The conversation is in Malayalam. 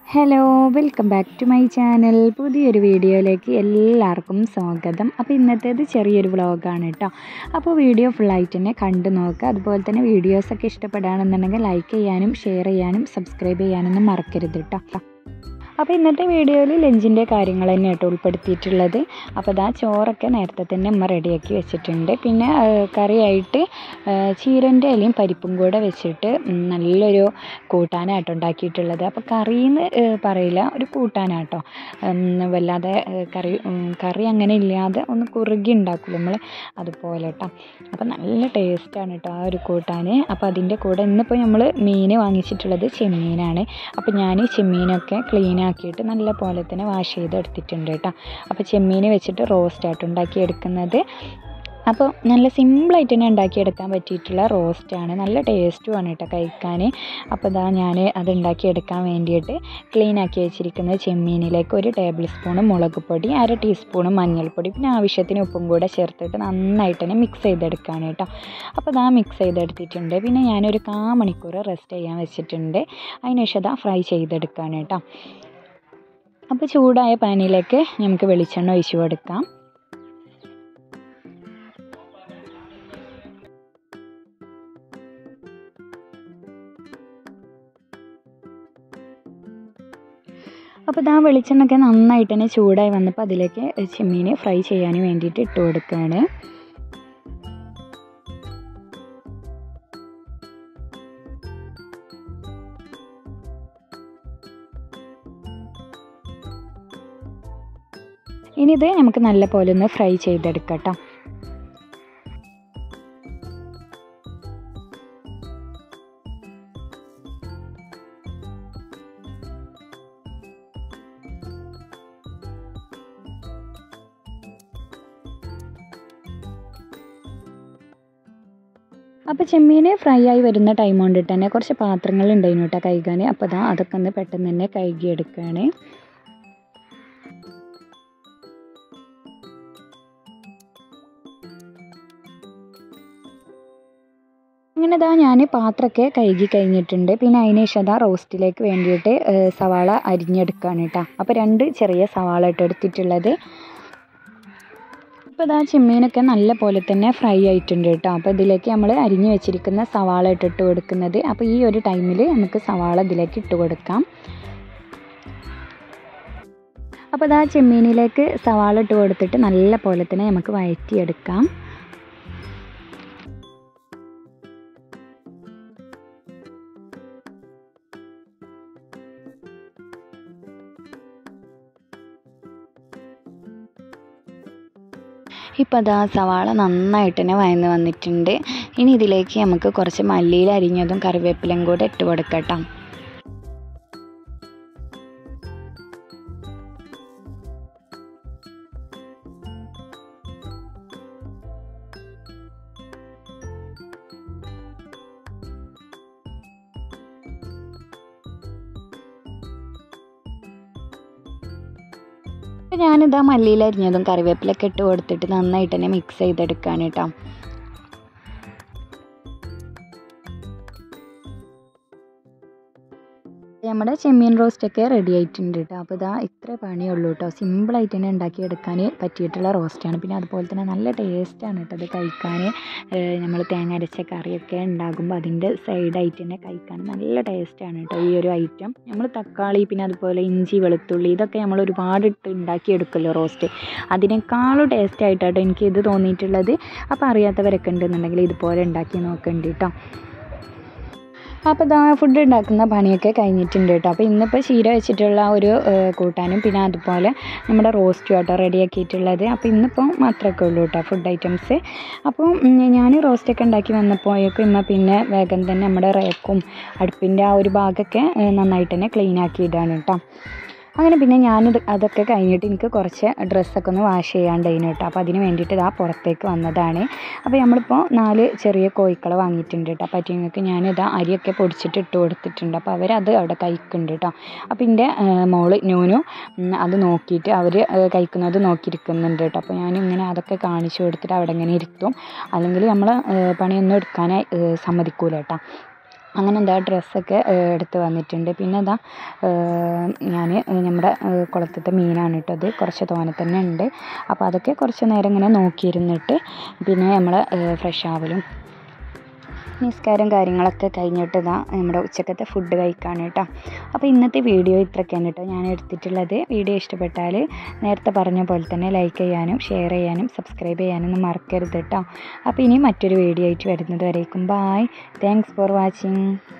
hello welcome back to my channel പുതിയൊരു വീഡിയോയിലേക്ക് എല്ലാവർക്കും സ്വാഗതം അപ്പോൾ ഇന്നത്തേത് ചെറിയൊരു വ്ളോഗാണ് കേട്ടോ അപ്പോൾ വീഡിയോ ഫുള്ളായിട്ട് തന്നെ കണ്ടു നോക്കുക അതുപോലെ തന്നെ വീഡിയോസൊക്കെ ഇഷ്ടപ്പെടുകയാണെന്നുണ്ടെങ്കിൽ ലൈക്ക് ചെയ്യാനും ഷെയർ ചെയ്യാനും സബ്സ്ക്രൈബ് ചെയ്യാനൊന്നും മറക്കരുത് കേട്ടോ അപ്പോൾ ഇന്നത്തെ വീഡിയോയിൽ ലഞ്ചിൻ്റെ കാര്യങ്ങൾ തന്നെ കേട്ടോ ഉൾപ്പെടുത്തിയിട്ടുള്ളത് അപ്പോൾ ഇതാ ചോറൊക്കെ നേരത്തെ തന്നെ അമ്മ റെഡിയാക്കി വെച്ചിട്ടുണ്ട് പിന്നെ ആ, കറിയായിട്ട് ചീരൻ്റെ ഇലയും പരിപ്പും കൂടെ വെച്ചിട്ട് ഉം, നല്ലൊരു കൂട്ടാനാട്ടോ ഉണ്ടാക്കിയിട്ടുള്ളത് അപ്പോൾ കറിയെന്ന് പറയില്ല ഒരു കൂട്ടാനാട്ടോ ഉം, വല്ലാതെ ഏ, കറി ഉം, കറി അങ്ങനെ ഇല്ലാതെ ഒന്ന് കുറുകി ഉണ്ടാക്കില്ല നമ്മൾ അതുപോലെ കേട്ടോ അപ്പോൾ നല്ല ടേസ്റ്റാണ് കേട്ടോ ആ ഒരു കൂട്ടാൻ അപ്പോൾ അതിൻ്റെ കൂടെ ഇന്നിപ്പോൾ നമ്മൾ മീൻ വാങ്ങിച്ചിട്ടുള്ളത് ചെമ്മീനാണ് അപ്പോൾ ഞാൻ ചെമ്മീനൊക്കെ ക്ലീൻ ആക്കിയിട്ട് നല്ല പോലെ തന്നെ വാഷ് ചെയ്ത് എടുത്തിട്ടുണ്ട് കേട്ടോ അപ്പോൾ ചെമ്മീൻ വെച്ചിട്ട് റോസ്റ്റായിട്ട് ഉണ്ടാക്കി എടുക്കുന്നത് അപ്പോൾ നല്ല സിമ്പിളായിട്ട് തന്നെ ഉണ്ടാക്കിയെടുക്കാൻ പറ്റിയിട്ടുള്ള റോസ്റ്റാണ് നല്ല ടേസ്റ്റുമാണ് കേട്ടോ കഴിക്കാൻ അപ്പോൾ ഇതാ ഞാൻ അത് ഉണ്ടാക്കിയെടുക്കാൻ വേണ്ടിയിട്ട് ക്ലീൻ ആക്കി വെച്ചിരിക്കുന്നത് ചെമ്മീനിലേക്ക് ഒരു ടേബിൾ സ്പൂൺ മുളക് പൊടി അര ടീസ്പൂൺ മഞ്ഞൾപ്പൊടി പിന്നെ ആവശ്യത്തിന് ഉപ്പും കൂടെ ചേർത്തിട്ട് നന്നായിട്ട് തന്നെ മിക്സ് ചെയ്തെടുക്കുകയാണ് കേട്ടോ അപ്പോൾ ഇതാ മിക്സ് ചെയ്തെടുത്തിട്ടുണ്ട് പിന്നെ ഞാനൊരു കാ മണിക്കൂർ റെസ്റ്റ് ചെയ്യാൻ വെച്ചിട്ടുണ്ട് അതിനുശേഷം ഇതാ ഫ്രൈ ചെയ്തെടുക്കുകയാണ് കേട്ടോ അപ്പോൾ ചൂടായ പാനിലേക്ക് നമുക്ക് വെളിച്ചെണ്ണ ഒഴിച്ചു കൊടുക്കാം അപ്പോൾ ഇതാ വെളിച്ചെണ്ണയൊക്കെ നന്നായിട്ട് തന്നെ ചൂടായി വന്നപ്പോൾ അതിലേക്ക് ചെമ്മീൻ ഫ്രൈ ചെയ്യാൻ വേണ്ടിയിട്ട് ഇട്ട് കൊടുക്കുകയാണ് ഇനി ഇത് നമുക്ക് നല്ല പോലെ ഒന്ന് ഫ്രൈ ചെയ്തെടുക്കാം കേട്ടോ അപ്പോൾ ചെമ്മീൻ ഫ്രൈ ആയി വരുന്ന ടൈം കൊണ്ടിട്ട് തന്നെ കുറച്ച് പാത്രങ്ങൾ ഉണ്ടായിരുന്നു കേട്ടോ കഴുകാൻ അപ്പോൾ ഇതാ അതൊക്കെ ഒന്ന് പെട്ടെന്ന് തന്നെ കഴുകിയെടുക്കുകയാണ് അങ്ങനെ ഇതാ ഞാൻ പാത്രമൊക്കെ കഴുകി കഴിഞ്ഞിട്ടുണ്ട് പിന്നെ അതിന് ശേഷം അതാ റോസ്റ്റിലേക്ക് വേണ്ടിയിട്ട് ഏഹ്, സവാള അരിഞ്ഞെടുക്കുകയാണ് കേട്ടോ അപ്പോൾ രണ്ട് ചെറിയ സവാള ഇട്ട് എടുത്തിട്ടുള്ളത് ഇപ്പോൾ ഇതാ ചെമ്മീനൊക്കെ നല്ല പോലെ തന്നെ ഫ്രൈ ആയിട്ടുണ്ട് കേട്ടോ അപ്പോൾ ഇതിലേക്ക് നമ്മൾ അരിഞ്ഞു വെച്ചിരിക്കുന്ന സവാള ഇട്ടിട്ട് കൊടുക്കുന്നത് അപ്പോൾ ഈ ഒരു ടൈമിൽ നമുക്ക് സവാള ഇതിലേക്ക് ഇട്ട് കൊടുക്കാം അപ്പോൾ ഇതാ ചെമ്മീനിലേക്ക് സവാള ഇട്ട് കൊടുത്തിട്ട് നല്ല പോലെ തന്നെ നമുക്ക് വഴറ്റിയെടുക്കാം ഇപ്പോൾ അതാ സവാള നന്നായിട്ട് തന്നെ വയന്ന് വന്നിട്ടുണ്ട് ഇനി ഇതിലേക്ക് നമുക്ക് കുറച്ച് മല്ലിയില അരിഞ്ഞതും കറിവേപ്പിലയും കൂടെ ഇട്ട് കൊടുക്കട്ടോ അപ്പോൾ ഞാനിതാ മല്ലിയില അരിഞ്ഞതും കറിവേപ്പിലൊക്കെ ഇട്ട് കൊടുത്തിട്ട് നന്നായിട്ട് തന്നെ മിക്സ് ചെയ്തെടുക്കാൻ കേട്ടോ നമ്മുടെ ചെമ്മീൻ റോസ്റ്റൊക്കെ റെഡി ആയിട്ടുണ്ട് കേട്ടോ അപ്പോൾ ഇതാ ഇത്ര പണിയുള്ളൂ കേട്ടോ സിമ്പിളായിട്ട് തന്നെ ഉണ്ടാക്കിയെടുക്കാൻ പറ്റിയിട്ടുള്ള റോസ്റ്റാണ് പിന്നെ അതുപോലെ തന്നെ നല്ല ടേസ്റ്റാണ് കേട്ടോ അത് കഴിക്കാൻ നമ്മൾ തേങ്ങ അരച്ച കറിയൊക്കെ ഉണ്ടാകുമ്പോൾ അതിൻ്റെ സൈഡായിട്ട് തന്നെ കഴിക്കാൻ നല്ല ടേസ്റ്റാണ് കേട്ടോ ഈ ഒരു ഐറ്റം നമ്മൾ തക്കാളി പിന്നെ അതുപോലെ ഇഞ്ചി വെളുത്തുള്ളി ഇതൊക്കെ നമ്മൾ ഒരുപാട് ഇട്ട് ഉണ്ടാക്കിയെടുക്കുമല്ലോ റോസ്റ്റ് അതിനേക്കാളും ടേസ്റ്റ് ആയിട്ടാട്ടോ എനിക്ക് ഇത് തോന്നിയിട്ടുള്ളത് അപ്പോൾ അറിയാത്തവരൊക്കെ ഉണ്ടെന്നുണ്ടെങ്കിൽ ഇതുപോലെ ഉണ്ടാക്കി നോക്കണ്ട കേട്ടോ അപ്പോൾ ഇതാ ഫുഡ് ഉണ്ടാക്കുന്ന പണിയൊക്കെ കഴിഞ്ഞിട്ടുണ്ട് കേട്ടോ അപ്പോൾ ഇന്നിപ്പോൾ ചീര വെച്ചിട്ടുള്ള ഒരു ഏഹ്, കൂട്ടാനും പിന്നെ അതുപോലെ നമ്മുടെ റോസ്റ്റും കേട്ടോ റെഡിയാക്കിയിട്ടുള്ളത് അപ്പോൾ ഇന്നിപ്പോൾ മാത്രമൊക്കെ ഉള്ളൂ കേട്ടോ ഫുഡ് ഐറ്റംസ് അപ്പോൾ ഞാൻ റോസ്റ്റൊക്കെ ഉണ്ടാക്കി വന്നപ്പോഴേക്കും ഇമ്മ പിന്നെ വേഗം തന്നെ നമ്മുടെ റേക്കും അടുപ്പിൻ്റെ ആ ഒരു ഭാഗമൊക്കെ ഏഹ്, നന്നായിട്ട് തന്നെ ക്ലീൻ ആക്കിയിട്ടാണ് കേട്ടോ അങ്ങനെ പിന്നെ ഞാനിത് അതൊക്കെ കഴിഞ്ഞിട്ട് എനിക്ക് കുറച്ച് ഡ്രസ്സൊക്കെ ഒന്ന് വാഷ് ചെയ്യാണ്ടായിരുന്നു കേട്ടോ അപ്പോൾ അതിന് വേണ്ടിയിട്ട് ഇതാ പുറത്തേക്ക് വന്നതാണ് അപ്പോൾ നമ്മളിപ്പോൾ നാല് ചെറിയ കോഴിക്കളെ വാങ്ങിയിട്ടുണ്ട് കേട്ടോ അപ്പോൾ അതിങ്ങൾക്ക് ഞാനിതാ അരിയൊക്കെ പൊടിച്ചിട്ട് ഇട്ട് കൊടുത്തിട്ടുണ്ട് അപ്പോൾ അവരത് അവിടെ കഴിക്കുന്നുണ്ട് കേട്ടോ അപ്പോൾ എൻ്റെ മോള് ന്യൂനു ഉം, അത് നോക്കിയിട്ട് അവർ കഴിക്കുന്നത് നോക്കിയിരിക്കുന്നുണ്ട് കേട്ടോ അപ്പോൾ ഞാനിങ്ങനെ അതൊക്കെ കാണിച്ചു കൊടുത്തിട്ട് അവിടെ ഇങ്ങനെ ഇരുത്തും അല്ലെങ്കിൽ നമ്മൾ പണിയൊന്നും എടുക്കാനായി ഏഹ്, സമ്മതിക്കൂല കേട്ടോ അങ്ങനെ എന്താ ഡ്രസ്സൊക്കെ എടുത്ത് വന്നിട്ടുണ്ട് പിന്നെ ഇതാ ഞാൻ നമ്മുടെ കുളത്തത്തെ മീനാണ് കേട്ടോ അത് കുറച്ച് തോനെ തന്നെ ഉണ്ട് അപ്പോൾ അതൊക്കെ കുറച്ച് നേരം ഇങ്ങനെ നോക്കിയിരുന്നിട്ട് പിന്നെ നമ്മൾ ഫ്രഷ് ആവലും നിസ്കാരം കാര്യങ്ങളൊക്കെ കഴിഞ്ഞിട്ട് ഇതാ നമ്മുടെ ഉച്ചക്കത്തെ ഫുഡ് കഴിക്കാണ് കേട്ടോ അപ്പോൾ ഇന്നത്തെ വീഡിയോ ഇത്രയൊക്കെയാണ് കേട്ടോ ഞാൻ എടുത്തിട്ടുള്ളത് വീഡിയോ ഇഷ്ടപ്പെട്ടാൽ നേരത്തെ പറഞ്ഞ പോലെ തന്നെ ലൈക്ക് ചെയ്യാനും ഷെയർ ചെയ്യാനും സബ്സ്ക്രൈബ് ചെയ്യാനൊന്നും മറക്കരുത് കേട്ടോ അപ്പോൾ ഇനി മറ്റൊരു വീഡിയോ ആയിട്ട് വരുന്നത് വരേക്കും ബായ് താങ്ക്സ് ഫോർ വാച്ചിങ്